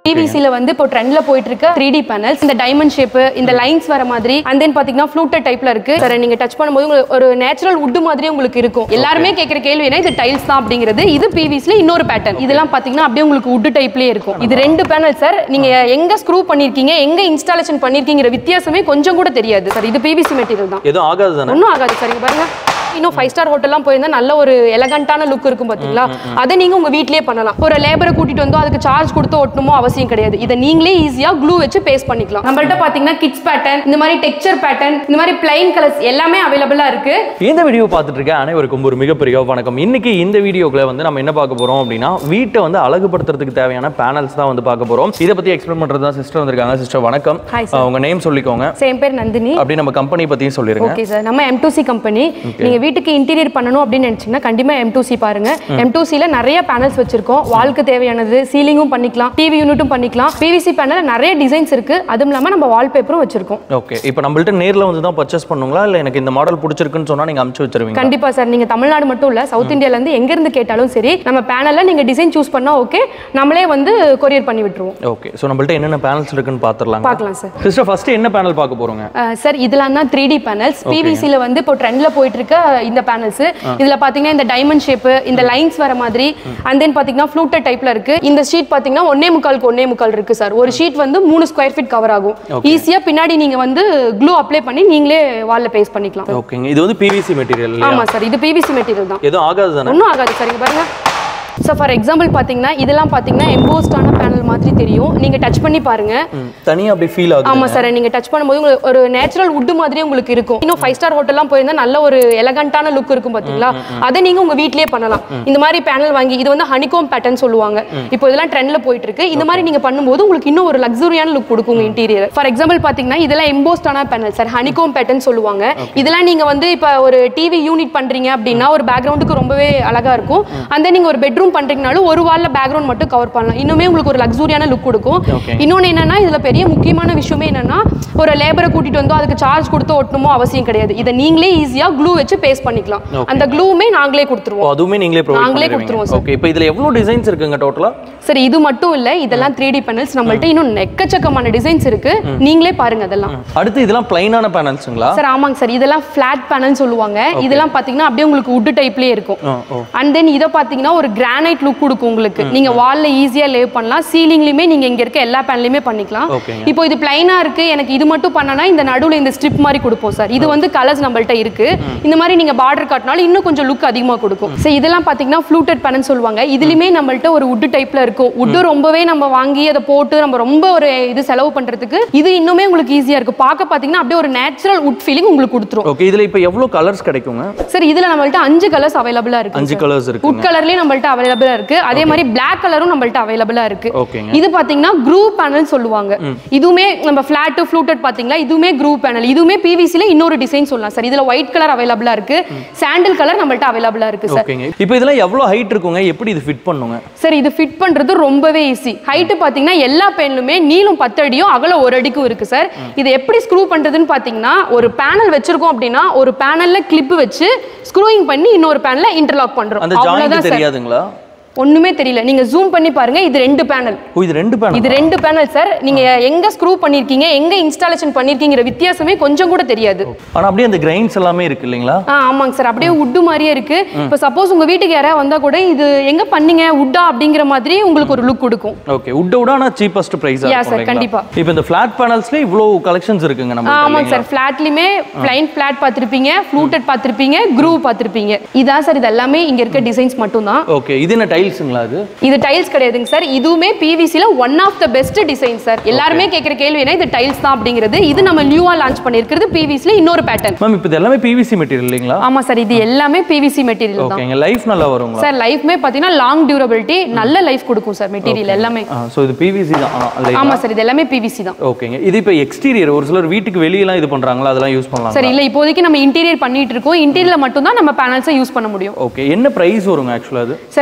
பிவிசில வந்து இப்போ ட்ரெண்ட்ல போயிட்டு இருக்க த்ரீ டி பேனல்ஸ் இந்த டைமண்ட் ஷேப் இந்த லைன்ஸ் வர மாதிரி அண்ட் தென் பாத்தீங்கன்னா ஃப்ளூட்டட் டைப்ல இருக்கு சார் நீங்க டச் பண்ணும்போது உங்களுக்கு ஒரு நேச்சுரல் வுட் மாதிரியே உங்களுக்கு இருக்கும் எல்லாருமே கேட்கிற கேள்வி என்ன இது டைல்ஸ் தான் அப்படிங்கிறது இது பிவிசில இன்னொரு பேட்டர்ன் இதெல்லாம் பாத்தீங்கன்னா அப்படியே உங்களுக்கு வுட் டைப்லயே இருக்கும் இது ரெண்டு பேனல் சார் நீங்க எங்க ஸ்க்ரூ பண்ணிருக்கீங்க எங்க இன்ஸ்டாலேஷன் பண்ணிருக்கீங்கிற வித்தியாசமே கொஞ்சம் கூட தெரியாது சார் இது பிவிசி மெட்டீரியல் தான் எதுவும் ஆகாது தானே ஒன்றும் ஆகாது சார் இங்க பாருங்க இன்னும் ஃபைவ் ஸ்டார் ஹோட்டல்லாம் போயிருந்தா நல்ல ஒரு எலகண்டான லுக் இருக்கும் பாத்தீங்களா அதை நீங்க உங்க வீட்லயே பண்ணலாம் ஒரு லேபரை கூட்டிட்டு வந்தோ அதுக்கு சார்ஜ் கொடுத்து ஒட்டணுமோ அவசியம் கிடையாது இதை நீங்களே ஈஸியா க்ளூ வச்சு பேஸ்ட் பண்ணிக்கலாம் நம்மள்ட்ட பாத்தீங்கன்னா கிட்ஸ் பேட்டர்ன் இந்த மாதிரி டெக்ஸ்சர் பேட்டர்ன் இந்த மாதிரி பிளைன் கலர்ஸ் எல்லாமே அவைலபிளா இருக்கு இந்த வீடியோ பார்த்துட்டு இருக்க அனைவருக்கும் ஒரு மிகப்பெரிய வணக்கம் இன்னைக்கு இந்த வீடியோக்குள்ள வந்து நம்ம என்ன பார்க்க போறோம் அப்படின்னா வீட்டை வந்து அழகுபடுத்துறதுக்கு தேவையான பேனல்ஸ் தான் வந்து பார்க்க போறோம் இதை பத்தி எக்ஸ்பிளைன் பண்றது தான் சிஸ்டர் வந்திருக்காங்க சிஸ்டர் வணக்கம் Hi, sir. அஹ் உங்க நேம் சொல்லிக்கோங்க சேம் பேர் நந்தினி அப்படி நம்ம கம்பெனி பத்தியும் சொல்லிருங்க ஓகே சார் நம்ம எம் டூ சி கம்பெனி நீங்க வீட்டுக்கு இன்டீரியர் பண்ணணும் அப்படின்னு நினைச்சீங்கன்னா கண்டிப்பா எம் டூ சி பாருங்க எம் டூ சில நிறைய பேனல்ஸ் வச்சிருக்கோம் வால்க்கு தேவையானது சீலிங்கும் பண்ணிக்கலாம் டிவி யூனிட்டும் பண்ணிக்கலாம் பிவிசி பேனல் நிறைய டிசைன்ஸ் இருக்கு அதுவும் இல்லாம நம்ம வால்பேப்பரும் வச்சிருக்கோம் ஓகே இப்போ நம்மள்ட்ட நேர்ல வந்து தான் பர்ச்சேஸ் பண்ணுங்களா இல்ல எனக்கு இந்த மாடல் பிடிச்சிருக்குன்னு சொன்னா நீங்க அமுச்சு வச்சிருவீங்க கண்டிப்பா சார் நீங்க தமிழ்நாடு மட்டும் இல்ல சவுத் இந்தியால இருந்து எங்க இருந்து கேட்டாலும் சரி நம்ம பேனல்ல நீங்க டிசைன் சூஸ் பண்ணா ஓகே நம்மளே வந்து கொரியர் பண்ணி விட்டுருவோம் ஓகே ஸோ நம்மள்ட்ட என்னென்ன பேனல்ஸ் இருக்குன்னு பார்த்துடலாம் பார்க்கலாம் சார் சிஸ்டர் ஃபர்ஸ்ட் என்ன பேனல் பார்க்க போறோங்க சார் இதெல்லாம் தான் த்ரீ டி பேனல்ஸ் பிவிசியில் வந்து இப்போ ட்ரெண்ட்ல போயிட்டு இருக்க இந்த பேனல்ஸ் இதுல பாத்தீங்கன்னா இந்த டைமண்ட் ஷேப் இந்த லைன்ஸ் வர மாதிரி அண்ட் தென் பாத்தீங்கன்னா ஃப்ளூட்டட் டைப்ல இருக்கு இந்த ஷீட் பாத்தீங்கன்னா ஒன்னே முக்காலுக்கு ஒன்னே முக்கால் இருக்கு சார் ஒரு ஷீட் வந்து மூணு ஸ்கொயர் ஃபீட் கவர் ஆகும் ஈஸியா பின்னாடி நீங்க வந்து க்ளூ அப்ளை பண்ணி நீங்களே வால்ல பேஸ்ட் பண்ணிக்கலாம் ஓகேங்க இது வந்து பிவிசி மெட்டீரியல் இல்லையா ஆமா சார் இது பிவிசி மெட்டீரியல் தான் எதுவும் ஆகாது தானே ஒன்றும் ஆகாது சார் இங்க பாருங்க சார் ஃபார் எக்ஸாம்பிள் பாத்தீங்கன்னா இதெல்லாம் பாத்தீங்கன்னா எம்போஸ்டான பேனல் மாதிரி தெரியும் நீங்க டச் பண்ணி பாருங்க தனியா அப்படி ஃபீல் ஆகுது ஆமா சார் நீங்க டச் பண்ணும்போது உங்களுக்கு ஒரு நேச்சுரல் வுட் மாதிரியே உங்களுக்கு இருக்கும் இன்னும் ஃபைவ் ஸ்டார் ஹோட்டல்லாம் போயிருந்தா நல்ல ஒரு எலகண்டான லுக் இருக்கும் பாத்தீங்களா அதை நீங்க உங்க வீட்லயே பண்ணலாம் இந்த மாதிரி பேனல் வாங்கி இது வந்து ஹனிகோம் பேட்டர்ன் சொல்லுவாங்க இப்போ இதெல்லாம் ட்ரெண்ட்ல போயிட்டு இருக்கு இந்த மாதிரி நீங்க பண்ணும்போது உங்களுக்கு இன்னும் ஒரு லக்ஸூரியான லுக் கொடுக்கும் உங்க இன்டீரியர் ஃபார் எக்ஸாம்பிள் பாத்தீங்கன்னா இதெல்லாம் எம்போஸ்டான பேனல் சார் ஹனிகோம் பேட்டர்ன் சொல்லுவாங்க இதெல்லாம் நீங்க வந்து இப்போ ஒரு டிவி யூனிட் பண்றீங்க அப்படின்னா ஒரு பேக்ரவுண்டுக்கு ரொம்பவே அழகா இருக்கும் அந்த நீங்க ஒரு பெட்ரூம் பண்றீங்கனாலும் ஒரு வால்ல பேக்ரவுண்ட் மட்டும் கவர் பண்ணலாம் இன்னுமே உங்களுக்கு ஒரு லக்ஸூரியான லுக் கொடுக்கும் Okay. இன்னொன்று என்னன்னா இதுல பெரிய முக்கியமான விஷயமே என்னன்னா ஒரு லேபரை கூட்டிட்டு வந்தோ அதுக்கு சார்ஜ் கொடுத்து ஒட்டணுமோ அவசியம் கிடையாது இதை நீங்களே ஈஸியா க்ளூ வச்சு பேஸ்ட் பண்ணிக்கலாம் அந்த க்ளூமே நாங்களே ஓ, கொடுத்துருவோம் அதுவுமே நீங்களே ப்ரொவைட் நாங்களே பண்ணிடுவீங்க கொடுத்துருவோம் சார். ஓகே இப்போ இதுல எவ்வளவு டிசைன்ஸ் இருக்குங்க டோட்டலா சரி இது மட்டும் இல்ல இதெல்லாம் த்ரீ டி பேனல்ஸ் நம்மள்ட்ட இன்னும் எக்கச்சக்கமான டிசைன்ஸ் இருக்கு நீங்களே பாருங்க அதெல்லாம் அடுத்து இதெல்லாம் பிளைனான பேனல்ஸுங்களா சார் ஆமாங்க சார் இதெல்லாம் ஃபிளாட் பேனல் சொல்லுவாங்க இதெல்லாம் பாத்தீங்கன்னா அப்படியே உங்களுக்கு வுட் டைப்லயே இருக்கும் ஓ ஓ அண்ட் தென் இதை பார்த்தீங்கன்னா ஒரு கிரானைட் லுக் கொடுக்கும் உங்களுக்கு நீங்க வால்ல ஈஸியா லே பண்ணலாம் சீலிங்லயுமே நீங்க இங்க இருக்க எல்லா பேனலையுமே பண்ணிக்கலாம் ஓகேங்க. இப்போ இது பிளைனா இருக்கு எனக்கு இது மட்டும் பண்ணனா இந்த நடுவுல இந்த ஸ்ட்ரிப் மாதிரி கொடுப்போம் சார் இது வந்து கலர்ஸ் நம்மள்ட்ட இருக்கு இந்த மாதிரி நீங்க பார்டர் காட்டினாலும் இன்னும் கொஞ்சம் லுக் அதிகமா கொடுக்கும் சோ இதெல்லாம் பாத்தீங்கன்னா ஃப்ளூட்டட் பேனல் சொல்லுவாங்க இதுலயுமே நம்மள்ட்ட ஒரு வுட் டைப்ல இருக்கும் வுட் ரொம்பவே நம்ம வாங்கி அதை போட்டு நம்ம ரொம்ப ஒரு இது செலவு பண்றதுக்கு இது இன்னுமே உங்களுக்கு ஈஸியா இருக்கு பார்க்க பாத்தீங்கன்னா அப்படியே ஒரு நேச்சுரல் வுட் ஃபீலிங் உங்களுக்கு கொடுத்துரும் ஓகே இதுல இப்போ எவ்வளவு கலர்ஸ் கிடைக்குங்க சார் இதுல நம்மள்ட்ட அஞ்சு கலர்ஸ் அவைலபிளா இருக்கு அஞ்சு கலர்ஸ் இருக்கு வுட் கலர்லயும் நம்மள்ட்ட அவைலபிளா இருக்கு அதே மாதிரி Black கலரும் நம்மள்ட்ட அவைலபிளா இருக்கு ஓகேங்க இது பாத்தீங்கன்னா குரூப் பேனல் சொல்லுவாங்க இதுவுமே நம்ம ஃபிளாட் ஃப்ளூட்டட் பாத்தீங்களா இதுவுமே குரூப் பேனல் இதுவுமே பிவிசில இன்னொரு டிசைன் சொல்லலாம் சார் இதுல ஒயிட் கலர் அவைலபிளா இருக்கு சாண்டில் கலர் நம்மள்ட்ட அவைலபிளா இருக்கு சார் ஓகேங்க இப்போ இதெல்லாம் எவ்வளவு ஹைட் இருக்குங்க எப்படி இது ஃபிட் பண்ணுங்க சார் இது ஃபிட் பண்றது ரொம்பவே ஈஸி ஹைட் பாத்தீங்கன்னா எல்லா பேனலுமே நீளம் பத்து அடியும் அகலம் ஒரு அடிக்கும் இருக்கு சார் இது எப்படி ஸ்க்ரூ பண்றதுன்னு பாத்தீங்கன்னா ஒரு பேனல் வச்சிருக்கோம் அப்படின்னா ஒரு பேனல்ல கிளிப் வச்சு ஸ்க்ரூயிங் பண்ணி இன்னொரு பேனல்ல இன்டர்லாக் பண்றோம் அந்த அவ்வளவுதான் ஜாயிண்ட் சார் தெரியாதுங்களா ஒண்ணுமே தெரியல நீங்க ஜூம் பண்ணி பாருங்க இது ரெண்டு பேனல் ஓ இது ரெண்டு பேனல் இது ரெண்டு பேனல் சார் நீங்க எங்க ஸ்க்ரூ பண்ணிருக்கீங்க எங்க இன்ஸ்டாலேஷன் பண்ணிருக்கீங்கிற வித்தியாசமே கொஞ்சம் கூட தெரியாது ஆனா அப்படியே அந்த கிரைன்ஸ் எல்லாமே இருக்கு இல்லைங்களா ஆ ஆமாங்க சார் அப்படியே உட்டு மாதிரியே இருக்கு இப்போ சப்போஸ் உங்க வீட்டுக்கு யாராவது வந்தா கூட இது எங்க பண்ணீங்க உட்டா அப்படிங்கிற மாதிரி உங்களுக்கு ஒரு லுக் கொடுக்கும் ஓகே உட் விட ஆனா சீப்பஸ்ட் பிரைஸ் Yeah, sir, கண்டிப்பா. இப்போ இந்த ஃபிளாட் பேனல்ஸ்ல இவ்வளவு கலெக்ஷன்ஸ் இருக்குங்க நம்ம ஆமாங்க சார் ஃபிளாட்லயுமே பிளைன் ஃபிளாட் பார்த்திருப்பீங்க ஃப்ளூட்டட் பார்த்திருப்பீங்க க்ரூ பார்த்திருப்பீங்க இதான் சார் இது எல்லாமே இங்க இருக்க டிசைன்ஸ் மட்டும் தான் ஓகே இது என்ன டைல்ஸுங்களா அது இது டைல்ஸ் கிடையாதுங்க சார் இதுவுமே பிவிசில one of the best design sir எல்லாருமே கேட்குற கேள்வி என்ன இது டைல்ஸ் தான் அப்படிங்கிறது இது நம்ம நியூவா லான்ச் பண்ணிருக்கிறது பிவிசில இன்னொரு பேட்டர்ன் மேம் இப்போ இது எல்லாமே பிவிசி மெட்டீரியல் இல்லைங்களா ஆமா சார் இது எல்லாமே பிவிசி மெட்டீரியல் தான் ஓகேங்க லைஃப் நல்லா வருங்களா சார் லைஃப்மே பாத்தீங்கன்னா லாங் டியூரபிலிட்டி நல்ல லைஃப் கொடுக்கும் சார் மெட்டீரியல் எல்லாமே ஸோ இது பிவிசி தான் ஆ, இல்லைங்களா ஆமா சார் இது எல்லாமே பிவிசி தான் ஓகேங்க இது இப்போ எக்ஸ்டீரியர் ஒரு சிலர் வீட்டுக்கு வெளியெல்லாம் இது பண்றாங்களா அதெல்லாம் யூஸ் பண்ணலாம் சார் இல்ல இப்போதைக்கு நம்ம இன்டீரியர் பண்ணிட்டு இருக்கோம் இன்டீரியர்ல மட்டும் தான் நம்ம பேனல்ஸை யூஸ் பண்ண முடியும் ஓகே என்ன பிரைஸ் வருங்க ஆக்சுவலாக அது சார் ப்ரைஸ்மே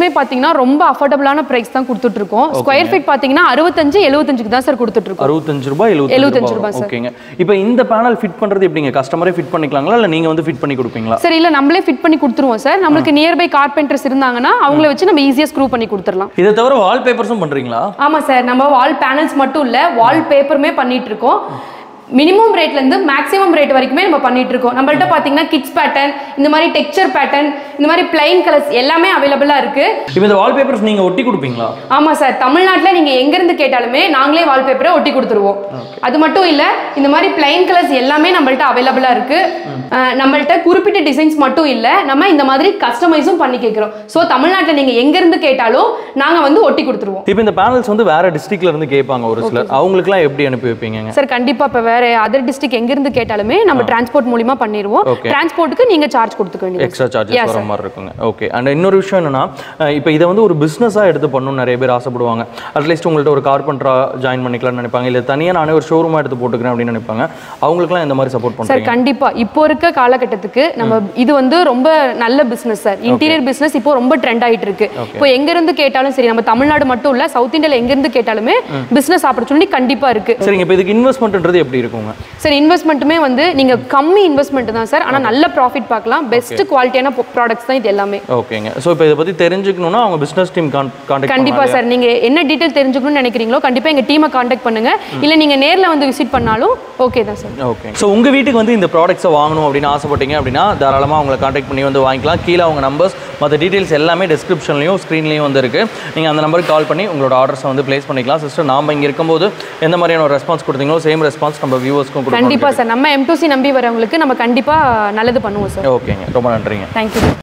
பிரைஸுமே பாத்தீங்கன்னா ரொம்ப அஃபோர்டபுளான பிரைஸ் தான் கொடுத்துட்டு இருக்கோம் ஸ்கொயர் ஃபீட் பாத்தீங்கன்னா அறுபத்தஞ்சு எழுபத்தஞ்சுக்கு தான் சார் கொடுத்துட்டு இருக்கோம் அறுபத்தஞ்சு ரூபாய் எழுபத்தஞ்சு எழுபத்தஞ்சு ரூபாய் ரூபாய் sir. ஓகேங்க இப்போ இந்த பேனல் ஃபிட் பண்றது எப்படிங்க கஸ்டமரே ஃபிட் பண்ணிக்கலாங்களா இல்ல நீங்க வந்து ஃபிட் பண்ணி கொடுப்பீங்களா சரி இல்ல நம்மளே ஃபிட் பண்ணி கொடுத்துருவோம் சார் நம்மளுக்கு நியர்பை கார்பெண்டர்ஸ் இருந்தாங்கன்னா அவங்கள வச்சு நம்ம ஈஸியா ஸ்க்ரூ பண்ணி கொடுத்துடலாம் இதை தவிர வால் பேப்பர்ஸும் பண்றீங்களா ஆமா சார் நம்ம வால் பேனல்ஸ் மட்டும் இல்ல வால் பேப்பருமே பண்ணிட்டு இருக்கோம் மினிமம் ரேட்ல இருந்து மேக்ஸிமம் ரேட் வரைக்குமே நம்ம பண்ணிட்டு இருக்கோம் நம்மள்ட்ட பாத்தீங்கன்னா கிட்ஸ் பேட்டர்ன் இந்த மாதிரி டெக்ஸ்சர் பேட்டர்ன் இந்த மாதிரி பிளைன் கலர்ஸ் எல்லாமே அவைலபிளா இருக்கு இப்போ இந்த வால் பேப்பர்ஸ் நீங்க ஒட்டி கொடுப்பீங்களா ஆமா சார் தமிழ்நாட்டுல நீங்க எங்க இருந்து கேட்டாலுமே நாங்களே வால்பேப்பரை ஒட்டி கொடுத்துருவோம் அது மட்டும் இல்ல இந்த மாதிரி பிளைன் கலர்ஸ் எல்லாமே நம்மள்ட்ட அவைலபிளா இருக்கு அஹ், நம்மள்ட்ட குறிப்பிட்ட டிசைன்ஸ் மட்டும் இல்ல நம்ம இந்த மாதிரி கஸ்டமைஸும் பண்ணி கேட்கிறோம் ஸோ தமிழ்நாட்டுல நீங்க எங்க இருந்து கேட்டாலும் நாங்க வந்து ஒட்டி கொடுத்துருவோம் இப்போ இந்த பேனல்ஸ் வந்து வேற டிஸ்ட்ரிக்ட்ல இருந்து கேட்பாங்க ஒரு சிலர் அவங்களுக்குலாம் எப்படி அனுப்பி வைப்பீங்க சார் கண்டிப்பா இப்ப வேற அதர் டிஸ்ட்ரிக்ட் எங்க இருந்து கேட்டாலுமே நம்ம டிரான்ஸ்போர்ட் மூலியமா பண்ணிடுவோம் Okay. டிரான்ஸ்போர்ட்டுக்கு நீங்க சார்ஜ் கொடுத்துக்க வேண்டியது எக்ஸ்ட்ரா சார்ஜஸ் Yeah, வர மாதிரி இருக்குங்க ஓகே அண்ட் இன்னொரு விஷயம் என்னன்னா அஹ் இப்போ இதை வந்து ஒரு பிஸ்னஸாக எடுத்து பண்ணணும்னு நிறைய பேர் ஆசைப்படுவாங்க அட்லீஸ்ட் உங்கள்ட்ட ஒரு கார்பெண்டரா ஜாயின் பண்ணிக்கலாம்னு நினைப்பாங்க இல்லை தனியாக நானே ஒரு ஷோரூமாக எடுத்து போட்டுக்கிறேன் அப்படின்னு நினைப்பாங்க அவங்களுக்குலாம் இந்த மாதிரி சப்போர்ட் சார் பண்ணுறீங்க கண்டிப்பா இப்போ இருக்க காலகட்டத்துக்கு நம்ம இது வந்து ரொம்ப நல்ல பிசினஸ் சார் இன்டீரியர் பிசினஸ் இப்போ ரொம்ப ட்ரெண்ட் ஆயிட்டு இருக்கு இப்போ எங்க இருந்து கேட்டாலும் சரி நம்ம தமிழ்நாடு மட்டும் இல்ல சவுத் இந்தியால எங்க இருந்து கேட்டாலுமே பிசினஸ் ஆப்பர்ச்சுனிட்டி கண்டிப்பா இருக்கு சரிங்க இப்போ இதுக்கு இன்வெஸ்ட்மெண்ட்ன்றது எப்படி இருக்குங்க சார் இன்வெஸ்ட்மெண்ட்டுமே வந்து நீங்க கம்மி இன்வெஸ்ட்மெண்ட் தான் சார் ஆனா நல்ல ப்ராஃபிட் பார்க்கலாம் பெஸ்ட் குவாலிட்டியான ப்ராடக்ட்ஸ் தான் இது எல்லாமே ஓகேங்க ஸோ இப்போ இதை பற்றி தெரிஞ்சுக்கணும்னா அவங்க பிஸ்னஸ் டீம் கான்டாக்ட் கண்டிப்பா சார் நீங்க என்ன டீடைல் தெரிஞ்சுக்கணும்னு நினைக்கிறீங்களோ கண்டிப்பா எங்க டீமை காண்டாக்ட் பண்ணுங்க இல்ல நீங்க நேர்ல வந்து விசிட் பண்ணாலும் ஓகே தான் சார் ஓகே ஸோ உங்கள் வீட்டுக்கு வந்து இந்த ப்ராடக்ட்ஸை வாங்கணும் அப்படின்னு ஆசைப்பட்டீங்க அப்படின்னா தாராளமாக அவங்களை காண்டாக்ட் பண்ணி வந்து வாங்கிக்கலாம் கீழே அவங்க நம்பர்ஸ் மற்ற டீட்டெயில்ஸ் எல்லாமே டிஸ்கிரிப்ஷன்லையும் ஸ்க்ரீன்லையும் வந்து இருக்குது நீங்கள் அந்த நம்பருக்கு கால் பண்ணி உங்களோட ஆர்டர்ஸை வந்து ப்ளேஸ் பண்ணிக்கலாம் சிஸ்டர் நாம் இங்கே இருக்கும்போது எந்த மாதிரியான ஒரு ரெஸ்பான்ஸ் கொடுத்தீங்களோ சேம் ரெஸ்பான்ஸ் நம்ம வியூவர்ஸ்க்கும் கொடுக்கணும் கண்டிப்பா சார் நம்ம எம் நம்பி வரவங்களுக்கு நம்ம கண்டிப்பா நல்லது பண்ணுவோம் சார் ஓகேங்க ரொம்ப நன்றிங்க தேங்க்யூ